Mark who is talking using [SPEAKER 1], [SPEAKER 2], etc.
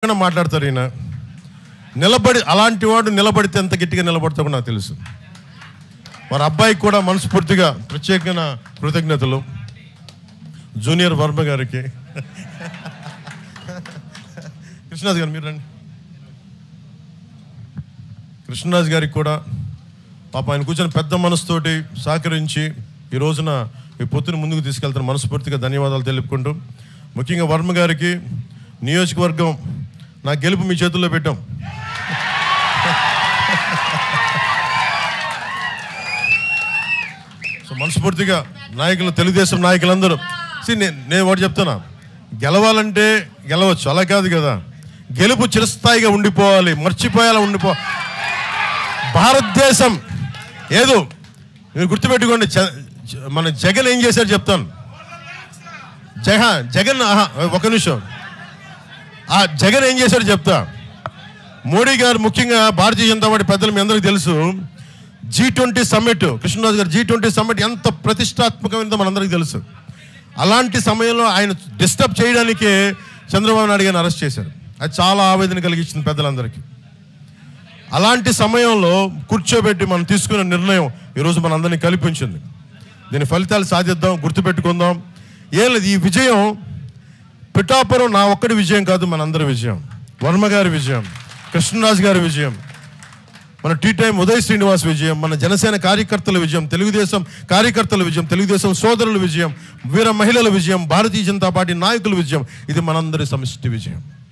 [SPEAKER 1] ఏమైనా మాట్లాడతారు ఈయన నిలబడి అలాంటి వాడు నిలబడితే ఎంత గట్టిగా నిలబడతాడో నాకు తెలుసు వారి అబ్బాయికి కూడా మనస్ఫూర్తిగా ప్రత్యేకమైన కృతజ్ఞతలు జూనియర్ వర్మ గారికి కృష్ణరాజు గారు మీరు రండి కృష్ణరాజు గారికి కూడా పాప ఆయన కూర్చొని పెద్ద మనసుతోటి సహకరించి ఈ రోజున ఈ పొత్తుని ముందుకు తీసుకెళ్తున్న మనస్ఫూర్తిగా ధన్యవాదాలు తెలుపుకుంటూ ముఖ్యంగా వర్మ గారికి నియోజకవర్గం నా గెలుపు మీ చేతుల్లో పెట్టాం సో మనస్ఫూర్తిగా నాయకులు తెలుగుదేశం నాయకులందరూ See, నే- నేను ఒకటి చెప్తున్నా గెలవాలంటే గెలవచ్చు అలా కాదు కదా గెలుపు చిరస్థాయిగా ఉండిపోవాలి మర్చిపోయేలా ఉండిపో భారతదేశం ఏదో మీరు గుర్తుపెట్టుకోండి చ- చ- మన జగన్ ఏం చేశారు చెప్తాను జగ జగన్ ఆహా, ఒక నిమిషం ఆ జగన్ ఏం చేశాడు చెప్తా మోడీ గారు ముఖ్యంగా భారతీయ జనతా పార్టీ పెద్దలు మీ అందరికీ తెలుసు జీ ట్వంటీ సమ్మిట్ కృష్ణరాజు గారు జీ ట్వంటీ సమ్మిట్ ఎంత ప్రతిష్టాత్మకమైనదో మనందరికీ తెలుసు అలాంటి సమయంలో ఆయన డిస్టర్బ్ చేయడానికే చంద్రబాబు నాయుడు గారిని అరెస్ట్ చేశారు అది చాలా ఆవేదన కలిగించింది పెద్దలందరికీ అలాంటి సమయంలో కూర్చోబెట్టి మనం తీసుకున్న నిర్ణయం ఈరోజు మనందరినీ కల్పించింది దీని ఫలితాలు సాధిద్దాం గుర్తుపెట్టుకుందాం ఏం లేదు ఈ విజయం పిఠాపురం నా ఒక్కడి విజయం కాదు మనందరి విజయం వర్మ గారి విజయం కృష్ణరాజు గారి విజయం మన టీ టైం ఉదయ్ శ్రీనివాస్ విజయం మన జనసేన కార్యకర్తల విజయం తెలుగుదేశం కార్యకర్తల విజయం తెలుగుదేశం సోదరుల విజయం వీర మహిళల విజయం భారతీయ జనతా పార్టీ నాయకుల విజయం ఇది మనందరి సమిష్టి విజయం